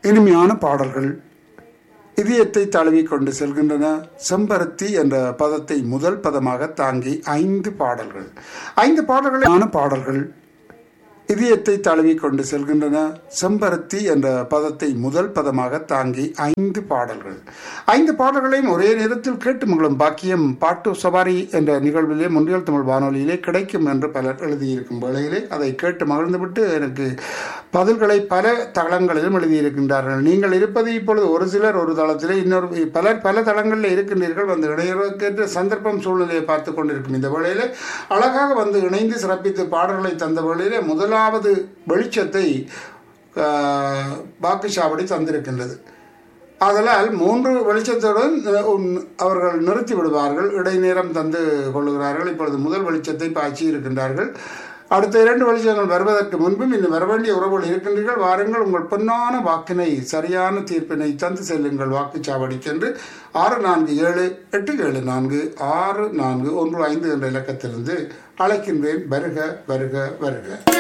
இனிமையான பாடல்கள் இதயத்தை தழுவி கொண்டு செல்கின்றன செம்பருத்தி என்ற பதத்தை முதல் பதமாக தாங்கி ஐந்து பாடல்கள் ஐந்து பாடல்களான பாடல்கள் இதயத்தை தழுவி கொண்டு செல்கின்றன செம்பருத்தி என்ற பதத்தை முதல் பதமாக தாங்கி ஐந்து பாடல்கள் ஐந்து பாடல்களையும் ஒரே நேரத்தில் கேட்டு மகளும் பாக்கியம் பாட்டு சவாரி என்ற நிகழ்விலே முன்றியல் தமிழ் வானொலியிலே கிடைக்கும் என்று பலர் எழுதியிருக்கும் வேளையிலே அதை கேட்டு மகிழ்ந்துவிட்டு எனக்கு பதில்களை பல தளங்களிலும் எழுதியிருக்கின்றார்கள் நீங்கள் இருப்பது இப்பொழுது ஒரு சிலர் ஒரு தளத்திலே இன்னொரு பலர் பல தளங்களில் இருக்கின்றீர்கள் வந்து இடையிறக்கேற்ற சந்தர்ப்பம் சூழ்நிலையை பார்த்து கொண்டிருக்கும் இந்த வேளையிலே அழகாக வந்து இணைந்து சிறப்பித்து பாடல்களை தந்த வேளையிலே முதலாவது வெளிச்சத்தை ஆஹ், வாக்குச்சாவடி தந்திருக்கின்றது ஆதலால் மூன்று வெளிச்சத்துடன் அஹ், உன்- அவர்கள் நிறுத்தி விடுவார்கள் இடைநேரம் தந்து கொள்ளுகிறார்கள் இப்பொழுது முதல் வெளிச்சத்தை பாய்ச்சி இருக்கின்றார்கள் அடுத்த இரண்டு வெளிச்சங்கள் வருவதற்கு முன்பும் இன்னும் வர வேண்டிய உறவுகள் இருக்கின்றீர்கள் வாருங்கள் உங்கள் பொன்னான வாக்கினை சரியான தீர்ப்பினை தந்து செல்லுங்கள் வாக்குச்சாவடிக்கு என்று ஆறு நான்கு ஏழு எட்டு ஏழு நான்கு ஆறு நான்கு ஒன்று ஐந்து என்ற இலக்கத்திலிருந்து அழைக்கின்றேன் வருக வருக வருக